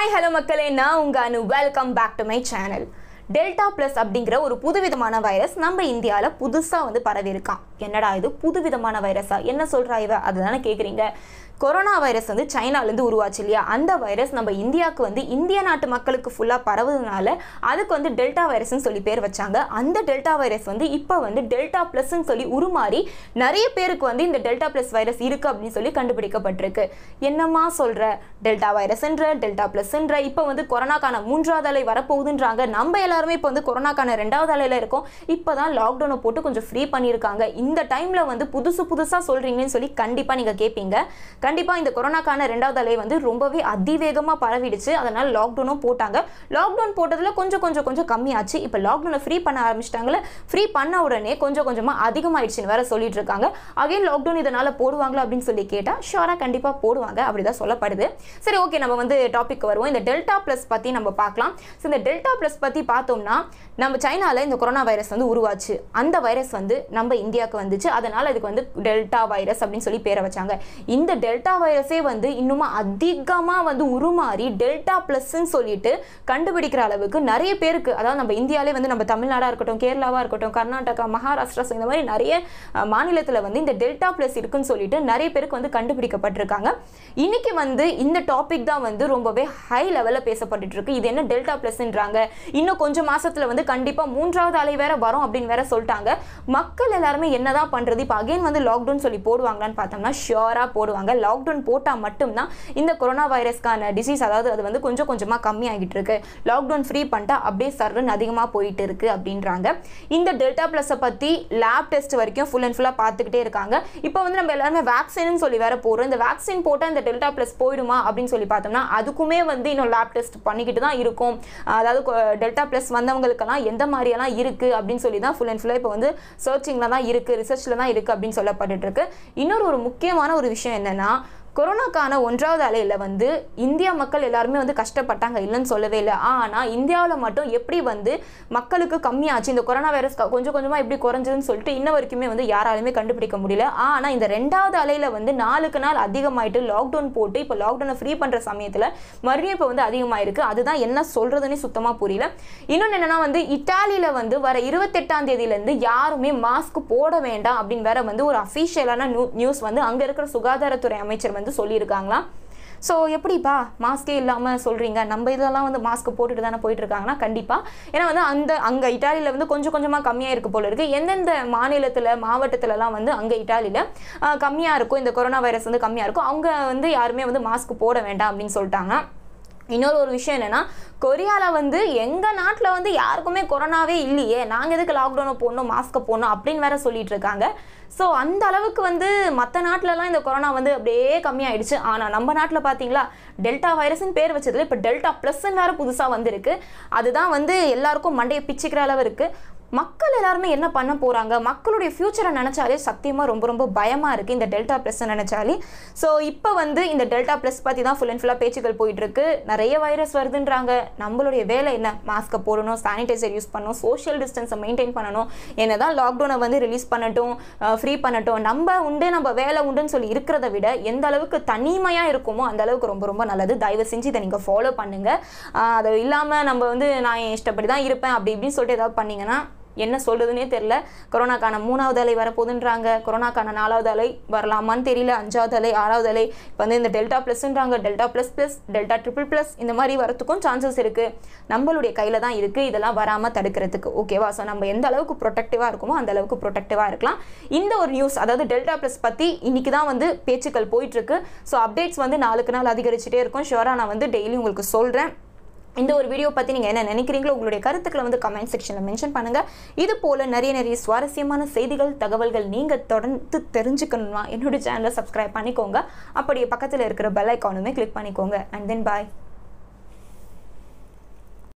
hi hello மக்களே நான் உங்க Anu welcome back to my channel delta plus அப்படிங்கிற ஒரு புதுவிதமான வைரஸ் நம்ம இந்தியாவில் புதுசாக வந்து பரவி இருக்கான் என்னடா இது புதுவிதமான வைரஸா என்ன சொல்கிறா இவ அதுதானே கேட்குறீங்க கொரோனா வைரஸ் வந்து சைனாலேருந்து உருவாச்சு இல்லையா அந்த வைரஸ் நம்ம இந்தியாவுக்கு வந்து இந்திய நாட்டு மக்களுக்கு ஃபுல்லாக பரவுதுனால அதுக்கு வந்து டெல்டா வைரஸ்னு சொல்லி பேர் வச்சாங்க அந்த டெல்டா வைரஸ் வந்து இப்போ வந்து டெல்டா ப்ளஸ்ன்னு சொல்லி உருமாறி நிறைய பேருக்கு வந்து இந்த டெல்டா ப்ளஸ் வைரஸ் இருக்குது அப்படின்னு சொல்லி கண்டுபிடிக்கப்பட்டிருக்கு என்னம்மா சொல்கிற டெல்டா வைரஸ்ன்ற டெல்டா ப்ளஸ்ன்ற இப்போ வந்து கொரோனாக்கான மூன்றாவது அலை வரப்போகுதுன்றாங்க நம்ம எல்லாருமே இப்போ வந்து கொரோனாக்கான ரெண்டாவது அலையில் இருக்கோம் இப்போ தான் லாக்டவுனை போட்டு கொஞ்சம் ஃப்ரீ பண்ணியிருக்காங்க இந்த டைமில் வந்து புதுசு புதுசாக சொல்கிறீங்கன்னு சொல்லி கண்டிப்பாக நீங்கள் கேட்பீங்க கண்டிப்பாக இந்த கொரோனாக்கான ரெண்டாவது அலை வந்து ரொம்பவே அதிவேகமாக பரவிடுச்சு அதனால் லாக்டவுனும் போட்டாங்க லாக்டவுன் போட்டதில் கொஞ்சம் கொஞ்சம் கொஞ்சம் கம்மியாச்சு இப்போ லாக்டவுனை ஃப்ரீ பண்ண ஆரம்பிச்சிட்டாங்களே ஃப்ரீ பண்ண உடனே கொஞ்சம் கொஞ்சமாக அதிகமாயிடுச்சுன்னு வேற சொல்லிட்டு இருக்காங்க அகைன் லாக்டவுன் இதனால் போடுவாங்களா அப்படின்னு சொல்லி கேட்டால் ஷோராக கண்டிப்பாக போடுவாங்க அப்படி தான் சொல்லப்படுது சரி ஓகே நம்ம வந்து டாபிக் வருவோம் இந்த டெல்டா ப்ளஸ் பற்றி நம்ம பார்க்கலாம் ஸோ இந்த டெல்டா ப்ளஸ் பற்றி பார்த்தோம்னா நம்ம சைனாவில் இந்த கொரோனா வைரஸ் வந்து உருவாச்சு அந்த வைரஸ் வந்து நம்ம இந்தியாவுக்கு வந்துச்சு அதனால் அதுக்கு வந்து டெல்டா வைரஸ் அப்படின்னு சொல்லி பேரை வச்சாங்க இந்த டெல்டா வைரஸே வந்து இன்னுமா அதிகமாக வந்து உருமாறி டெல்டா ப்ளஸ்ன்னு சொல்லிட்டு கண்டுபிடிக்கிற அளவுக்கு நிறைய பேருக்கு அதாவது நம்ம இந்தியாவிலே வந்து நம்ம தமிழ்நாடாக இருக்கட்டும் கேரளாவாக இருக்கட்டும் கர்நாடகா மகாராஷ்டிரா இந்த மாதிரி நிறைய மாநிலத்தில் வந்து இந்த டெல்டா ப்ளஸ் இருக்குன்னு சொல்லிட்டு நிறைய பேருக்கு வந்து கண்டுபிடிக்கப்பட்டிருக்காங்க இன்னைக்கு வந்து இந்த டாபிக் தான் வந்து ரொம்பவே ஹை லெவலில் பேசப்பட்டுட்டு இருக்கு இது என்ன டெல்டா ப்ளஸ்ன்றாங்க இன்னும் கொஞ்சம் மாசத்துல வந்து கண்டிப்பாக மூன்றாவது அலை வேற வரும் அப்படின்னு வேற சொல்லிட்டாங்க மக்கள் எல்லாருமே என்னதான் பண்றது இப்போ அகைன் வந்து லாக்டவுன் சொல்லி போடுவாங்களான்னு பார்த்தோம்னா ஷியோராக போடுவாங்க லாக்டவுன் போட்டால் மட்டும்தான் இந்த கொரோனா வைரஸ்க்கான டிசீஸ் அதாவது அது வந்து கொஞ்சம் கொஞ்சமாக கம்மியாகிட்டு இருக்கு லாக்டவுன் ஃப்ரீ பண்ணிட்டா அப்படியே சர்வன் அதிகமாக போயிட்டு இருக்கு அப்படின்றாங்க இந்த டெல்டா ப்ளஸை பற்றி லேப் டெஸ்ட் வரைக்கும் ஃபுல் அண்ட் ஃபுல்லாக பார்த்துக்கிட்டே இருக்காங்க இப்போ வந்து நம்ம எல்லாருமே வேக்சின்னு சொல்லி வேற போகிறோம் இந்த வேக்சின் போட்டால் இந்த டெல்டா ப்ளஸ் போயிடுமா அப்படின்னு சொல்லி பார்த்தோம்னா அதுக்குமே வந்து இன்னும் லேப் டெஸ்ட் பண்ணிக்கிட்டு தான் இருக்கும் அதாவது டெல்டா ப்ளஸ் வந்தவங்களுக்கெல்லாம் எந்த மாதிரியெல்லாம் இருக்குது அப்படின்னு சொல்லி தான் ஃபுல் அண்ட் ஃபுல்லாக இப்போ வந்து சர்ச்சிங்கில் தான் இருக்குது ரிசர்ச்சில் தான் இருக்குது அப்படின்னு சொல்லப்பட்டுட்டு இருக்கு இன்னொரு ஒரு முக்கியமான ஒரு விஷயம் என்னென்னா கொரோனாக்கான ஒன்றாவது அலையில் வந்து இந்தியா மக்கள் எல்லாருமே வந்து கஷ்டப்பட்டாங்க இல்லைன்னு சொல்லவே இல்லை ஆனால் இந்தியாவில் மட்டும் எப்படி வந்து மக்களுக்கு கம்மியாச்சு இந்த கொரோனா வைரஸ் க- கொஞ்சம் கொஞ்சமாக எப்படி குறைஞ்சதுன்னு சொல்லிட்டு இன்ன வரைக்குமே வந்து யாராலுமே கண்டுபிடிக்க முடியல ஆனால் இந்த ரெண்டாவது அலையில் வந்து நாளுக்கு நாள் அதிகமாயிட்டு லாக்டவுன் போட்டு இப்போ லாக்டவுனை ஃப்ரீ பண்ணுற சமயத்தில் மறுபடியும் இப்போ வந்து அதிகமாயிருக்கு அதுதான் என்ன சொல்கிறதுனே சுத்தமாக புரியல இன்னொன்று என்னன்னா வந்து இட்டாலியில் வந்து வர இருபத்தெட்டாம் தேதியிலேருந்து யாருமே மாஸ்க் போட வேண்டாம் அப்படின்னு வேற வந்து ஒரு அஃபீஷியலான நியூஸ் வந்து அங்கே இருக்கிற சுகாதாரத்துறை அமைச்சர் வந்து சொல்லியிருக்காங்களாம் ஸோ எப்படிப்பா மாஸ்கே இல்லாமல் சொல்கிறீங்க நம்ம இதெல்லாம் வந்து மாஸ்க் போட்டுட்டு தானே போயிட்டு இருக்காங்கன்னா கண்டிப்பாக ஏன்னா வந்து அந்த அங்கே இட்டாலியில் வந்து கொஞ்சம் கொஞ்சமாக கம்மியாக இருக்கு போல இருக்குது எந்தெந்த மாநிலத்தில் மாவட்டத்துலலாம் வந்து அங்கே இட்டாலியில் கம்மியாக இருக்கும் இந்த கொரோனா வைரஸ் வந்து கம்மியாக இருக்கும் அவங்க வந்து யாருமே வந்து மாஸ்க் போட வேண்டாம் அப்படின்னு சொல்லிட்டாங்க இன்னொரு ஒரு விஷயம் என்னன்னா கொரியாவில் வந்து எங்கள் நாட்டில் வந்து யாருக்குமே கொரோனாவே இல்லையே நாங்கள் எதுக்கு லாக்டவுனை போடணும் மாஸ்க்கை போடணும் அப்படின்னு வேற சொல்லிட்டு இருக்காங்க ஸோ அந்த அளவுக்கு வந்து மற்ற நாட்டிலலாம் இந்த கொரோனா வந்து அப்படியே கம்மியாயிடுச்சு ஆனால் நம்ம நாட்டில் பார்த்தீங்களா டெல்டா வைரஸ்னு பேர் வச்சதுல இப்போ டெல்டா ப்ளஸ்ன்னு வேற புதுசாக வந்திருக்கு அதுதான் வந்து எல்லாருக்கும் மண்டையை பிச்சுக்கிற அளவு இருக்குது மக்கள் எல்லாருமே என்ன பண்ண போகிறாங்க மக்களுடைய ஃப்யூச்சரை நினச்சாலே சத்தியமாக ரொம்ப ரொம்ப பயமாக இருக்குது இந்த டெல்டா ப்ளஸ் நினச்சாலே ஸோ இப்போ வந்து இந்த டெல்டா ப்ளஸ் பற்றி தான் ஃபுல் அண்ட் ஃபுல்லாக பேச்சுக்கள் போயிட்டுருக்கு நிறைய வைரஸ் வருதுன்றாங்க நம்மளுடைய வேலை என்ன மாஸ்க்கை போடணும் சானிடைசர் யூஸ் பண்ணணும் சோஷியல் டிஸ்டன்ஸை மெயின்டைன் பண்ணணும் என்ன தான் லாக்டவுனை வந்து ரிலீஸ் பண்ணட்டும் ஃப்ரீ பண்ணட்டும் நம்ம உண்டு நம்ம வேலை உண்டுன்னு சொல்லி இருக்கிறத விட எந்த அளவுக்கு தனிமையாக இருக்குமோ அந்த அளவுக்கு ரொம்ப ரொம்ப நல்லது தயவு செஞ்சு இதை நீங்கள் ஃபாலோ பண்ணுங்கள் ஆஹ் அது இல்லாமல் நம்ம வந்து நான் என் இஷ்டப்படி தான் இருப்பேன் அப்படி இப்படின்னு சொல்லிட்டு ஏதாவது பண்ணீங்கன்னா என்ன சொல்றதுனே தெரில கொரோனாக்கான மூணாவது அலை வரப்போகுதுன்றாங்க கொரோனாக்கான நாலாவது அலை வரலாமான்னு தெரியல அஞ்சாவது அலை ஆறாவது அலை இப்போ வந்து இந்த டெல்டா ப்ளஸ்ன்றாங்க delta plus plus delta triple plus இந்த மாதிரி வரத்துக்கும் சான்சஸ் இருக்குது நம்மளுடைய கையில் தான் இருக்குது இதெல்லாம் வராமல் தடுக்கிறதுக்கு ஓகேவா ஸோ நம்ம எந்த அளவுக்கு ப்ரொடெக்டிவாக இருக்குமோ அந்த அளவுக்கு ப்ரொடெக்டிவாக இருக்கலாம் இந்த ஒரு நியூஸ் அதாவது டெல்டா ப்ளஸ் பற்றி இன்னைக்கு தான் வந்து பேச்சுக்கள் போயிட்டுருக்கு ஸோ அப்டேட்ஸ் வந்து நாளுக்கு நாள் அதிகரிச்சுட்டே இருக்கும் ஷுவராக நான் வந்து டெய்லி உங்களுக்கு சொல்கிறேன் இந்த ஒரு வீடியோ பற்றி நீங்கள் என்ன நினைக்கிறீங்களோ உங்களுடைய கருத்துக்களை வந்து கமெண்ட் செக்ஷனில் மென்ஷன் பண்ணுங்கள் இது போல் நிறைய நிறைய சுவாரஸ்யமான செய்திகள் தகவல்கள் நீங்கள் தொடர்ந்து தெரிஞ்சுக்கணுமா என்னோட சேனலை சப்ஸ்கிரைப் பண்ணிக்கோங்க அப்படியே பக்கத்தில் இருக்கிற பெல் ஐக்கானுமே கிளிக் பண்ணிக்கோங்க அண்ட் தென் பாய்